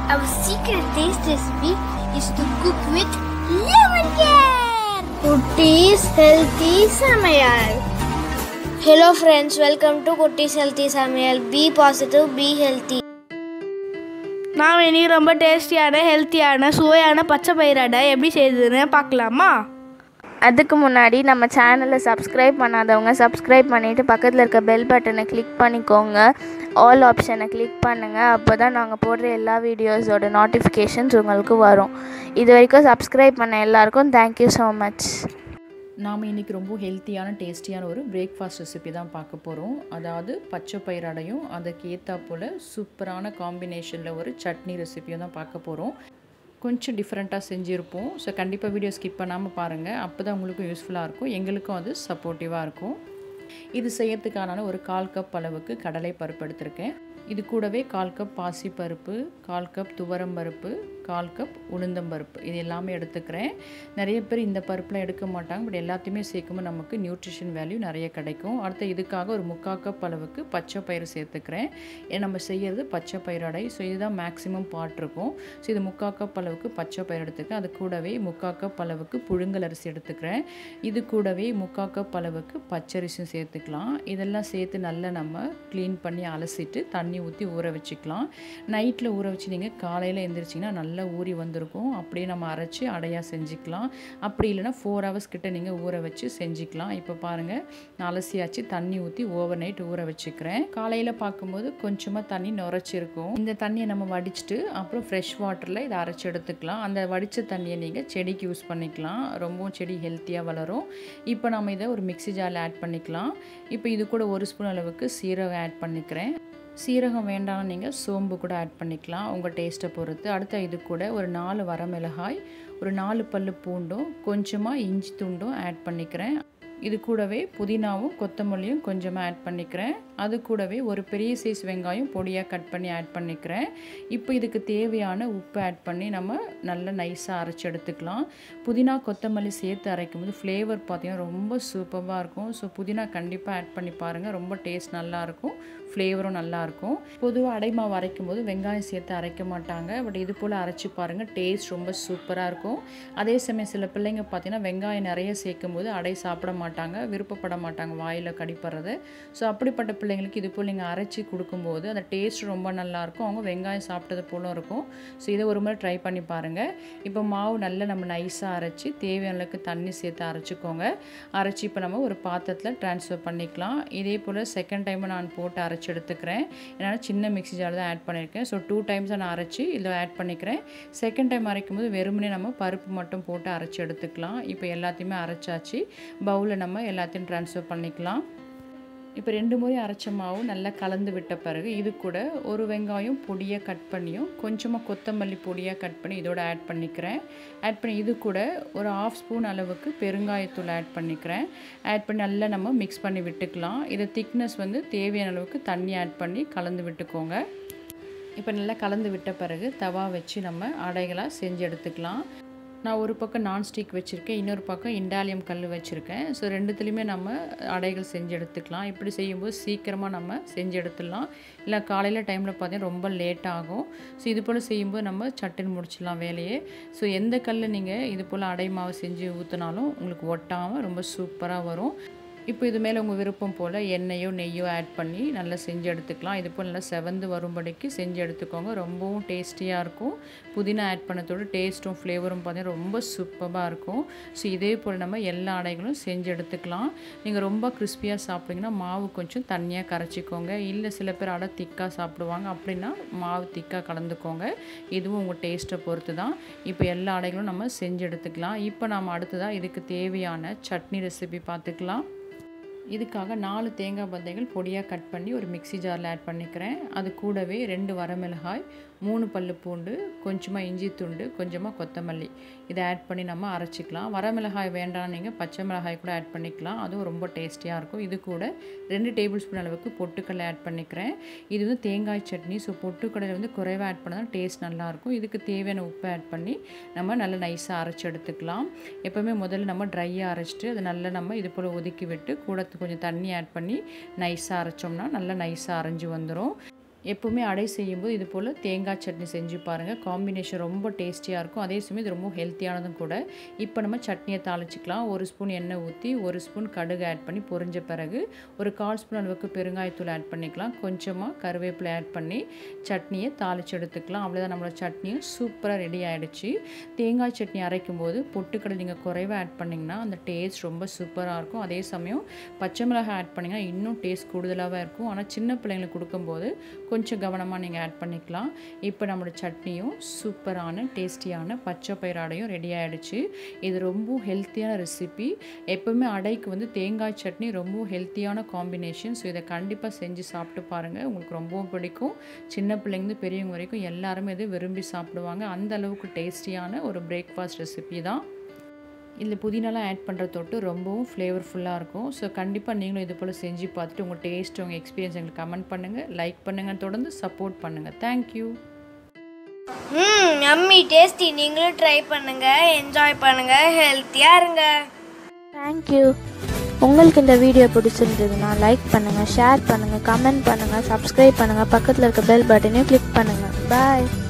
Our secret taste recipe is to cook with lemon care. Kutti's Healthy Samayal. Hello friends, welcome to Kutti's Healthy Samayal. Be positive, be healthy. நாம் இன்னைக்கு ரொம்ப டேஸ்டியான ஹெல்த்தியான சுவையான பச்சை பயிரடை எப்படி செய்யுதுன்னு பார்க்கலாமா அதுக்கு முன்னாடி நம்ம சேனலை சப்ஸ்கிரைப் பண்ணாதவங்க சப்ஸ்கிரைப் பண்ணிவிட்டு பக்கத்தில் இருக்க பெல் பட்டனை கிளிக் பண்ணிக்கோங்க ஆல் ஆப்ஷனை கிளிக் பண்ணுங்கள் அப்போ தான் நாங்கள் போடுற எல்லா வீடியோஸோட நோட்டிஃபிகேஷன்ஸ் உங்களுக்கு வரும் இது வரைக்கும் சப்ஸ்கிரைப் பண்ண எல்லாருக்கும் தேங்க்யூ ஸோ மச் நாம் இன்றைக்கி ரொம்ப ஹெல்த்தியான டேஸ்டியான ஒரு பிரேக்ஃபாஸ்ட் ரெசிபி தான் பார்க்க போகிறோம் அதாவது பச்சை பயிரடையும் அதுக்கு ஏற்றா போல் சூப்பரான காம்பினேஷனில் ஒரு சட்னி ரெசிபியும் தான் பார்க்க போகிறோம் கொஞ்சம் டிஃப்ரெண்ட்டாக செஞ்சுருப்போம் ஸோ கண்டிப்பாக வீடியோ ஸ்கிப் பண்ணாமல் பாருங்கள் அப்போ தான் உங்களுக்கும் யூஸ்ஃபுல்லாக இருக்கும் எங்களுக்கும் அது சப்போர்ட்டிவாக இருக்கும் இது செய்யறதுக்கான ஒரு கால் கப் அளவுக்கு கடலை பருப்பு எடுத்திருக்கேன் இது கூடவே கால் கப் பாசி பருப்பு கால் கப் துவரம் பருப்பு கால் கப் உளுந்தம்பருப்பு இது எல்லாமே எடுத்துக்கிறேன் நிறைய பேர் இந்த பருப்புலாம் எடுக்க மாட்டாங்க பட் எல்லாத்தையுமே சேர்க்கும்போது நமக்கு நியூட்ரிஷன் வேல்யூ நிறைய கிடைக்கும் அடுத்து இதுக்காக ஒரு முக்கால் கப் அளவுக்கு பச்சை பயிறு சேர்த்துக்கிறேன் ஏன்னா நம்ம செய்கிறது பச்சை பயிரடை ஸோ இதுதான் மேக்ஸிமம் பாட் இருக்கும் ஸோ இது முக்கால் கப் அளவுக்கு பச்சை பயிர் எடுத்துக்கிறேன் அது கூடவே முக்கால் கப் அளவுக்கு புழுங்கல் அரிசி எடுத்துக்கிறேன் இது கூடவே முக்கால் கப் அளவுக்கு பச்சரிசியும் சேர்த்துக்கலாம் இதெல்லாம் சேர்த்து நல்லா நம்ம க்ளீன் பண்ணி அலசிட்டு தண்ணி ஊற்றி ஊற வச்சுக்கலாம் நைட்டில் ஊற வச்சு நீங்கள் காலையில் எழுந்திரிச்சிங்கன்னா நல்லா ஊறி வந்திருக்கும் அப்படியே நம்ம அரைச்சி அடையாக செஞ்சுக்கலாம் அப்படி இல்லைன்னா ஃபோர் ஹவர்ஸ் கிட்ட நீங்கள் ஊற வச்சு செஞ்சுக்கலாம் இப்போ பாருங்கள் நான் அலசியாச்சு தண்ணி ஊற்றி ஓவர் நைட் ஊற வச்சுக்கிறேன் காலையில் பார்க்கும்போது கொஞ்சமாக தண்ணி நுரைச்சிருக்கும் இந்த தண்ணியை நம்ம வடிச்சிட்டு அப்புறம் ஃப்ரெஷ் வாட்டரில் இதை அரைச்சி எடுத்துக்கலாம் அந்த வடித்த தண்ணியை நீங்கள் செடிக்கு யூஸ் பண்ணிக்கலாம் ரொம்பவும் செடி ஹெல்த்தியாக வளரும் இப்போ நம்ம இதை ஒரு மிக்ஸி ஜாரில் ஆட் பண்ணிக்கலாம் இப்போ இது கூட ஒரு ஸ்பூன் அளவுக்கு சீரகம் ஆட் பண்ணிக்கிறேன் சீரகம் வேண்டாம் நீங்கள் சோம்பு கூட ஆட் பண்ணிக்கலாம் உங்கள் டேஸ்ட்டை பொறுத்து அடுத்த இது கூட ஒரு நாலு வரமிளகாய் ஒரு நாலு பல்லு பூண்டும் கொஞ்சமாக இஞ்சி துண்டும் ஆட் பண்ணிக்கிறேன் இது கூடவே புதினாவும் கொத்தமல்லியும் கொஞ்சமாக ஆட் பண்ணிக்கிறேன் அது கூடவே ஒரு பெரிய சைஸ் வெங்காயம் பொடியாக கட் பண்ணி ஆட் பண்ணிக்கிறேன் இப்போ இதுக்கு தேவையான உப்பு ஆட் பண்ணி நம்ம நல்லா நைஸாக அரைச்சி எடுத்துக்கலாம் புதினா கொத்தமல்லி சேர்த்து அரைக்கும் போது ஃப்ளேவர் பார்த்திங்கன்னா ரொம்ப சூப்பராக இருக்கும் ஸோ புதினா கண்டிப்பாக ஆட் பண்ணி பாருங்கள் ரொம்ப டேஸ்ட் நல்லாயிருக்கும் ஃப்ளேவரும் நல்லாயிருக்கும் பொதுவாக அடைமாவு அரைக்கும் போது வெங்காயம் சேர்த்து அரைக்க மாட்டாங்க பட் இது போல் அரைச்சி பாருங்கள் டேஸ்ட் ரொம்ப சூப்பராக இருக்கும் அதே சமயம் சில பிள்ளைங்க பார்த்தீங்கன்னா வெங்காயம் நிறைய சேர்க்கும் போது அடை சாப்பிட மாட்டாங்க விருப்பப்பட மாட்டாங்க வாயில் கடிப்படுறது ஸோ அப்படிப்பட்ட பிள்ளைங்களுக்கு இது போல் நீங்கள் அரைச்சி கொடுக்கும்போது அந்த டேஸ்ட் ரொம்ப நல்லாயிருக்கும் அவங்க வெங்காயம் சாப்பிட்டது போலும் இருக்கும் ஸோ இதை ஒரு முறை ட்ரை பண்ணி பாருங்கள் இப்போ மாவு நல்லா நம்ம நைஸாக அரைச்சி தேவையான அளவுக்கு தண்ணி சேர்த்து அரைச்சிக்கோங்க அரைச்சி இப்போ நம்ம ஒரு பாத்திரத்தில் ட்ரான்ஸ்ஃபர் பண்ணிக்கலாம் இதே போல் செகண்ட் டைம் நான் போட்டு அரைச்சி எடுத்துக்கிறேன் என்னால் சின்ன மிக்ஸி ஜார் தான் ஆட் பண்ணியிருக்கேன் ஸோ டூ டைம்ஸாக நான் அரைச்சி இதில் ஆட் பண்ணிக்கிறேன் செகண்ட் டைம் அரைக்கும் போது வெறுமனே நம்ம பருப்பு மட்டும் போட்டு அரைச்சி எடுத்துக்கலாம் இப்போ எல்லாத்தையுமே அரைச்சாச்சு பவுலில் நம்ம எல்லாத்தையும் ட்ரான்ஸ்ஃபர் பண்ணிக்கலாம் இப்போ ரெண்டு முறை அரைச்ச மாவு நல்லா கலந்து விட்ட பிறகு இது கூட ஒரு வெங்காயம் பொடியாக கட் பண்ணியும் கொஞ்சமாக கொத்தமல்லி பொடியாக கட் பண்ணி இதோட ஆட் பண்ணிக்கிறேன் ஆட் பண்ணி இது கூட ஒரு ஆஃப் ஸ்பூன் அளவுக்கு பெருங்காயத்தூள் ஆட் பண்ணிக்கிறேன் ஆட் பண்ணி நல்லா நம்ம மிக்ஸ் பண்ணி விட்டுக்கலாம் இது திக்னஸ் வந்து தேவையான அளவுக்கு தண்ணி ஆட் பண்ணி கலந்து விட்டுக்கோங்க இப்போ நல்லா கலந்து விட்ட பிறகு தவா வச்சு நம்ம அடைகளாக செஞ்சு எடுத்துக்கலாம் நான் ஒரு பக்கம் நான்ஸ்டிக் வச்சுருக்கேன் இன்னொரு பக்கம் இண்டாலியம் கல் வச்சுருக்கேன் ஸோ ரெண்டுத்துலேயுமே நம்ம அடைகள் செஞ்சு எடுத்துக்கலாம் இப்படி செய்யும்போது சீக்கிரமாக நம்ம செஞ்சு எடுத்துடலாம் இல்லை காலையில் டைமில் பார்த்தீங்கன்னா ரொம்ப லேட் ஆகும் ஸோ இது போல் செய்யும்போது நம்ம சட்டுன்னு முடிச்சிடலாம் வேலையே ஸோ எந்த கல் நீங்கள் இது போல் அடை மாவு செஞ்சு ஊற்றினாலும் உங்களுக்கு ஒட்டாமல் ரொம்ப சூப்பராக வரும் இப்போ இது மேலே உங்கள் விருப்பம் போல் எண்ணெயோ நெய்யோ ஆட் பண்ணி நல்லா செஞ்சு எடுத்துக்கலாம் இது போல் நல்லா செவந்து வரும்படிக்கு செஞ்சு எடுத்துக்கோங்க ரொம்பவும் டேஸ்டியாக இருக்கும் புதினா ஆட் பண்ணதோட டேஸ்ட்டும் ஃப்ளேவரும் பார்த்தீங்கன்னா ரொம்ப சூப்பராக இருக்கும் ஸோ இதே போல் நம்ம எல்லா அடைகளும் செஞ்சு எடுத்துக்கலாம் நீங்கள் ரொம்ப கிறிஸ்பியாக சாப்பிட்டீங்கன்னா மாவு கொஞ்சம் தண்ணியாக கரைச்சிக்கோங்க இல்லை சில பேர் அடை திக்காக சாப்பிடுவாங்க அப்படின்னா மாவு திக்காக கலந்துக்கோங்க இதுவும் உங்கள் டேஸ்ட்டை பொறுத்து தான் இப்போ எல்லா அடைகளும் நம்ம செஞ்சு எடுத்துக்கலாம் இப்போ நம்ம அடுத்ததாக இதுக்கு தேவையான சட்னி ரெசிபி பார்த்துக்கலாம் இதுக்காக நாலு தேங்காய் பந்தைகள் பொடியாக கட் பண்ணி ஒரு மிக்ஸி ஜாரில் ஆட் பண்ணிக்கிறேன் அது கூடவே ரெண்டு வரமிளகாய் மூணு பல்லு பூண்டு கொஞ்சமாக இஞ்சி துண்டு கொஞ்சமாக கொத்தமல்லி இதை ஆட் பண்ணி நம்ம அரைச்சிக்கலாம் வரமிளகாய் வேண்டாம் நீங்கள் பச்சை மிளகாய் கூட ஆட் பண்ணிக்கலாம் அதுவும் ரொம்ப டேஸ்டியாக இருக்கும் இது கூட ரெண்டு டேபிள் ஸ்பூன் அளவுக்கு பொட்டுக்கடலை ஆட் பண்ணிக்கிறேன் இது வந்து தேங்காய் சட்னி ஸோ பொட்டுக்கடலை வந்து குறைவாக ஆட் பண்ணால் டேஸ்ட் நல்லாயிருக்கும் இதுக்கு தேவையான உப்பு ஆட் பண்ணி நம்ம நல்லா நைஸாக அரைச்சி எடுத்துக்கலாம் எப்போவுமே முதல்ல நம்ம ட்ரையாக அரைச்சிட்டு அதை நல்லா நம்ம இது போல் ஒதுக்கி விட்டு கூட கொஞ்சம் தண்ணி ஆட் பண்ணி நைஸாக அரைச்சோம்னா நல்லா நைஸாக அரைஞ்சி வந்துடும் எப்போவுமே அடை செய்யும்போது இது போல் தேங்காய் சட்னி செஞ்சு பாருங்கள் காம்பினேஷன் ரொம்ப டேஸ்டியாக இருக்கும் அதே சமயம் இது ரொம்ப ஹெல்த்தியானதும் கூட இப்போ நம்ம சட்னியை தாளிச்சிக்கலாம் ஒரு ஸ்பூன் எண்ணெய் ஊற்றி ஒரு ஸ்பூன் கடுகு ஆட் பண்ணி பொரிஞ்ச பிறகு ஒரு கால் ஸ்பூன் அளவுக்கு பெருங்காயத்தூள் ஆட் பண்ணிக்கலாம் கொஞ்சமாக கருவேப்பிலை ஆட் பண்ணி சட்னியை தாளித்து எடுத்துக்கலாம் அவ்வளோதான் நம்மளோட சட்னியும் சூப்பராக ரெடி ஆகிடுச்சு தேங்காய் சட்னி அரைக்கும் போது பொட்டுக்கடலை நீங்கள் குறைவாக ஆட் பண்ணிங்கன்னா அந்த டேஸ்ட் ரொம்ப சூப்பராக இருக்கும் அதே சமயம் பச்சை மிளகாய் ஆட் பண்ணிங்கன்னா இன்னும் டேஸ்ட் கூடுதலாகவே இருக்கும் ஆனால் சின்ன பிள்ளைங்களுக்கு கொடுக்கும்போது கொஞ்சம் கவனமாக நீங்கள் ஆட் பண்ணிக்கலாம் இப்போ நம்மளோட சட்னியும் சூப்பரான டேஸ்டியான பச்சை பயிராடையும் ரெடி ஆகிடுச்சு இது ரொம்ப ஹெல்த்தியான ரெசிபி எப்போவுமே அடைக்கு வந்து தேங்காய் சட்னி ரொம்ப ஹெல்த்தியான காம்பினேஷன் ஸோ இதை கண்டிப்பாக செஞ்சு சாப்பிட்டு பாருங்கள் உங்களுக்கு ரொம்பவும் பிடிக்கும் சின்ன பிள்ளைங்க பெரியவங்க வரைக்கும் எல்லாருமே இது விரும்பி சாப்பிடுவாங்க அந்த அளவுக்கு டேஸ்டியான ஒரு பிரேக்ஃபாஸ்ட் ரெசிபி தான் இதில் புதினாலாம் ஆட் பண்ணுற தொட்டு ரொம்பவும் ஃப்ளேவர்ஃபுல்லாக இருக்கும் ஸோ கண்டிப்பாக நீங்களும் இது போல் செஞ்சு பார்த்துட்டு உங்கள் டேஸ்ட் உங்கள் எக்ஸ்பீரியன்ஸ் எங்களுக்கு கமெண்ட் பண்ணுங்கள் லைக் பண்ணுங்கள் தொடர்ந்து சப்போர்ட் பண்ணுங்கள் தேங்க்யூ ம் அம்மி டேஸ்டி நீங்களும் ட்ரை பண்ணுங்க என்ஜாய் பண்ணுங்க ஹெல்த்தியா இருங்க தேங்க்யூ உங்களுக்கு இந்த வீடியோ பிடிச்சிருந்ததுன்னா லைக் பண்ணுங்கள் ஷேர் பண்ணுங்கள் கமெண்ட் பண்ணுங்கள் சப்ஸ்கிரைப் பண்ணுங்கள் பக்கத்தில் இருக்க பெல் பட்டனையும் கிளிக் பண்ணுங்கள் பாய்